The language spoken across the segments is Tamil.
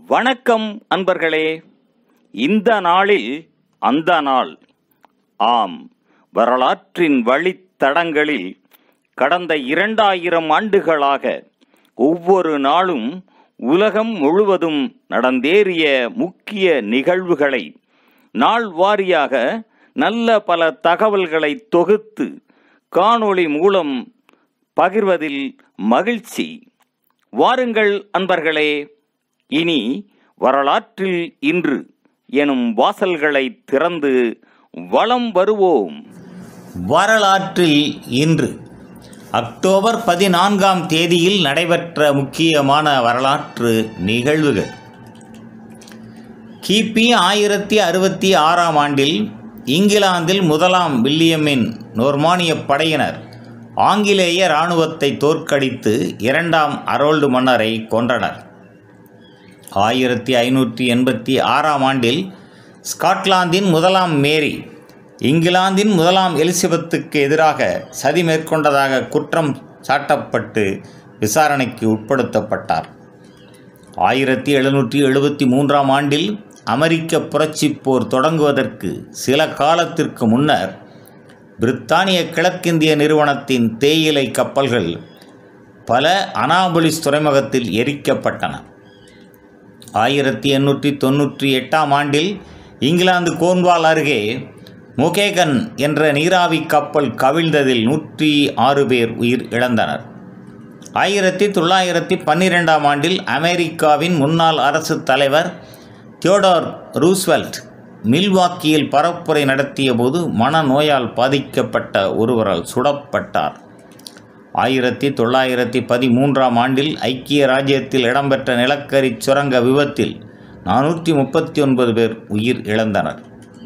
வணக்கம் அன்பர்களே இந்த நாளில் அந்த நாள் ஆம் வரலாற்றின் வழித்தடங்களில் கடந்த இரண்டாயிரம் ஆண்டுகளாக ஒவ்வொரு நாளும் உலகம் முழுவதும் நடந்தேறிய முக்கிய நிகழ்வுகளை நாள் வாரியாக நல்ல பல தகவல்களை தொகுத்து காணொளி மூலம் பகிர்வதில் மகிழ்ச்சி வாருங்கள் அன்பர்களே இனி வரலாற்றில் இன்று எனும் வாசல்களை திறந்து வலம் வருவோம் வரலாற்றில் இன்று அக்டோபர் பதினான்காம் தேதியில் நடைபெற்ற முக்கியமான வரலாற்று நிகழ்வுகள் கிபி ஆயிரத்தி அறுபத்தி ஆறாம் ஆண்டில் இங்கிலாந்தில் முதலாம் வில்லியமின் நோர்மானிய படையினர் ஆங்கிலேய இராணுவத்தை தோற்கடித்து இரண்டாம் அரோல்டு மன்னரை கொன்றனர் ஆயிரத்தி ஐநூற்றி எண்பத்தி ஆறாம் ஆண்டில் ஸ்காட்லாந்தின் முதலாம் மேரி இங்கிலாந்தின் முதலாம் எலிசபெத்துக்கு எதிராக சதி மேற்கொண்டதாக குற்றம் சாட்டப்பட்டு விசாரணைக்கு உட்படுத்தப்பட்டார் ஆயிரத்தி எழுநூற்றி எழுபத்தி மூன்றாம் ஆண்டில் அமெரிக்க புரட்சிப் போர் தொடங்குவதற்கு சில காலத்திற்கு முன்னர் பிரித்தானிய கிழக்கிந்திய நிறுவனத்தின் தேயிலை கப்பல்கள் பல அனாபொலிஸ் துறைமுகத்தில் எரிக்கப்பட்டன ஆயிரத்தி எண்ணூற்றி தொண்ணூற்றி எட்டாம் ஆண்டில் இங்கிலாந்து கோன்வால் அருகே முகேகன் என்ற நீராவி கப்பல் கவிழ்ந்ததில் நூற்றி ஆறு பேர் உயிர் இழந்தனர் ஆயிரத்தி தொள்ளாயிரத்தி பன்னிரெண்டாம் ஆண்டில் அமெரிக்காவின் முன்னாள் அரசு தலைவர் தியோடோர் ரூஸ்வெல்ட் மில்வாக்கியில் பரப்புரை நடத்திய போது மனநோயால் பாதிக்கப்பட்ட ஒருவரால் சுடப்பட்டார் ஆயிரத்தி தொள்ளாயிரத்தி பதிமூன்றாம் ஆண்டில் ஐக்கிய ராஜ்யத்தில் இடம்பெற்ற நிலக்கரி சுரங்க விபத்தில் நானூற்றி முப்பத்தி ஒன்பது பேர் உயிர் இழந்தனர்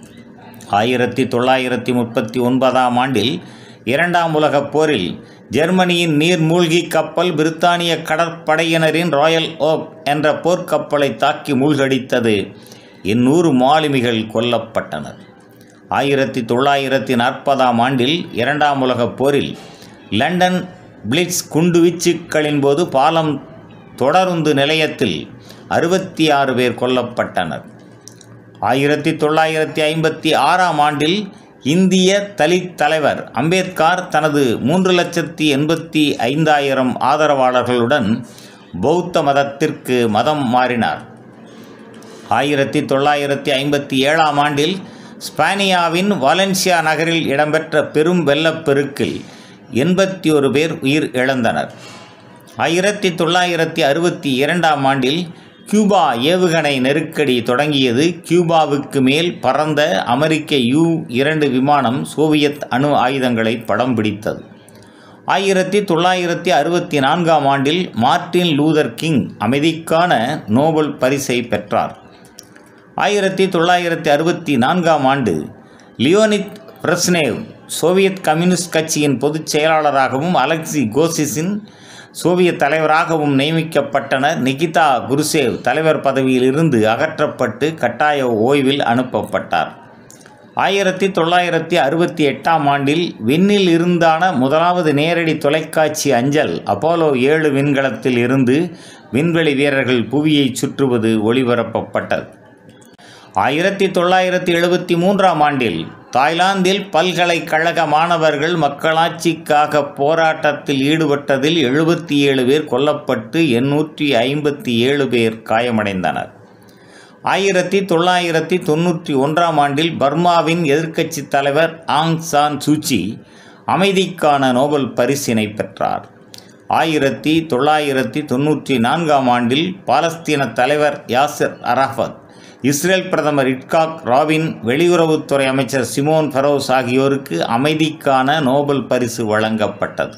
ஆயிரத்தி தொள்ளாயிரத்தி முப்பத்தி ஒன்பதாம் ஆண்டில் இரண்டாம் உலகப் போரில் ஜெர்மனியின் நீர்மூழ்கி கப்பல் பிரித்தானிய கடற்படையினரின் ராயல் ஓக் என்ற போர்க்கப்பலை தாக்கி மூழ்கடித்தது எண்ணூறு மாலுமிகள் கொல்லப்பட்டனர் ஆயிரத்தி தொள்ளாயிரத்தி நாற்பதாம் ஆண்டில் இரண்டாம் உலகப் போரில் லண்டன் பிளிட்ஸ் குண்டுவீச்சுக்களின் போது பாலம் தொடருந்து நிலையத்தில் அறுபத்தி ஆறு பேர் கொல்லப்பட்டனர் ஆயிரத்தி தொள்ளாயிரத்தி ஐம்பத்தி ஆறாம் ஆண்டில் இந்திய தலித் தலைவர் அம்பேத்கர் தனது மூன்று லட்சத்தி எண்பத்தி ஐந்தாயிரம் ஆதரவாளர்களுடன் பௌத்த மதத்திற்கு மதம் மாறினார் ஆயிரத்தி தொள்ளாயிரத்தி ஐம்பத்தி ஏழாம் ஆண்டில் ஸ்பானியாவின் வாலன்சியா நகரில் இடம்பெற்ற பெரும் வெள்ளப்பெருக்கில் எண்பத்தி ஒரு பேர் உயிர் இழந்தனர் ஆயிரத்தி தொள்ளாயிரத்தி அறுபத்தி இரண்டாம் ஆண்டில் கியூபா ஏவுகணை நெருக்கடி தொடங்கியது கியூபாவுக்கு மேல் பறந்த அமெரிக்க யூ இரண்டு விமானம் சோவியத் அணு ஆயுதங்களை படம் பிடித்தது ஆயிரத்தி தொள்ளாயிரத்தி அறுபத்தி நான்காம் ஆண்டில் மார்ட்டின் லூதர் கிங் அமைதிக்கான நோபல் பரிசை பெற்றார் ஆயிரத்தி தொள்ளாயிரத்தி அறுபத்தி நான்காம் ஆண்டு லியோனித் பிரஸ்னேவ் சோவியத் கம்யூனிஸ்ட் கட்சியின் பொதுச் செயலாளராகவும் அலெக்சி கோசிஸின் சோவியத் தலைவராகவும் நியமிக்கப்பட்டனர் நிகிதா குருசேவ் தலைவர் பதவியில் இருந்து அகற்றப்பட்டு கட்டாய ஓய்வில் அனுப்பப்பட்டார் ஆயிரத்தி தொள்ளாயிரத்தி அறுபத்தி எட்டாம் ஆண்டில் விண்ணில் இருந்தான முதலாவது நேரடி தொலைக்காட்சி அஞ்சல் அப்போலோ ஏழு விண்கலத்தில் இருந்து விண்வெளி வீரர்கள் புவியை சுற்றுவது ஒளிபரப்பப்பட்டது ஆயிரத்தி தொள்ளாயிரத்தி எழுபத்தி மூன்றாம் ஆண்டில் தாய்லாந்தில் பல்கலைக்கழக மாணவர்கள் மக்களாட்சிக்காக போராட்டத்தில் ஈடுபட்டதில் எழுபத்தி ஏழு பேர் கொல்லப்பட்டு எண்ணூற்றி ஐம்பத்தி ஏழு பேர் காயமடைந்தனர் ஆயிரத்தி தொள்ளாயிரத்தி தொண்ணூற்றி ஒன்றாம் ஆண்டில் பர்மாவின் எதிர்க்கட்சித் தலைவர் ஆங் சான் சூச்சி அமைதிக்கான நோபல் பரிசினை பெற்றார் ஆயிரத்தி தொள்ளாயிரத்தி தொண்ணூற்றி நான்காம் ஆண்டில் பாலஸ்தீன தலைவர் யாசிர் அரஃபத் இஸ்ரேல் பிரதமர் இட்காக் ராபின் வெளியுறவுத்துறை அமைச்சர் சிமோன் ஃபெரோஸ் ஆகியோருக்கு அமைதிக்கான நோபல் பரிசு வழங்கப்பட்டது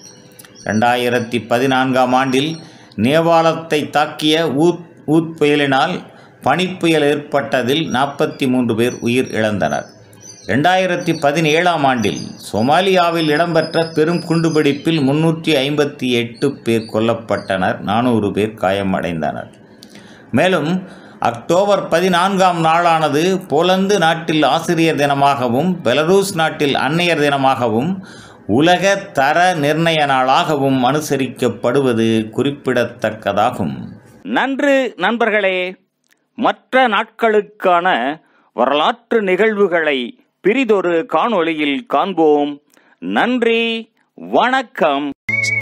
ரெண்டாயிரத்தி பதினான்காம் ஆண்டில் நேபாளத்தை தாக்கிய ஊத் ஊத் புயலினால் பனிப்புயல் ஏற்பட்டதில் நாற்பத்தி மூன்று பேர் உயிர் இழந்தனர் ரெண்டாயிரத்தி பதினேழாம் ஆண்டில் சொமாலியாவில் இடம்பெற்ற பெரும் குண்டுவெடிப்பில் முன்னூற்றி ஐம்பத்தி எட்டு பேர் கொல்லப்பட்டனர் நானூறு பேர் காயமடைந்தனர் மேலும் அக்டோபர் பதினான்காம் நாளானது போலந்து நாட்டில் ஆசிரியர் தினமாகவும் பெலரூஸ் நாட்டில் அன்னையர் தினமாகவும் உலக தர நிர்ணய நாளாகவும் அனுசரிக்கப்படுவது குறிப்பிடத்தக்கதாகும் நன்று நண்பர்களே மற்ற நாட்களுக்கான வரலாற்று நிகழ்வுகளை பிரிதொரு காணொளியில் காண்போம் நன்றி வணக்கம்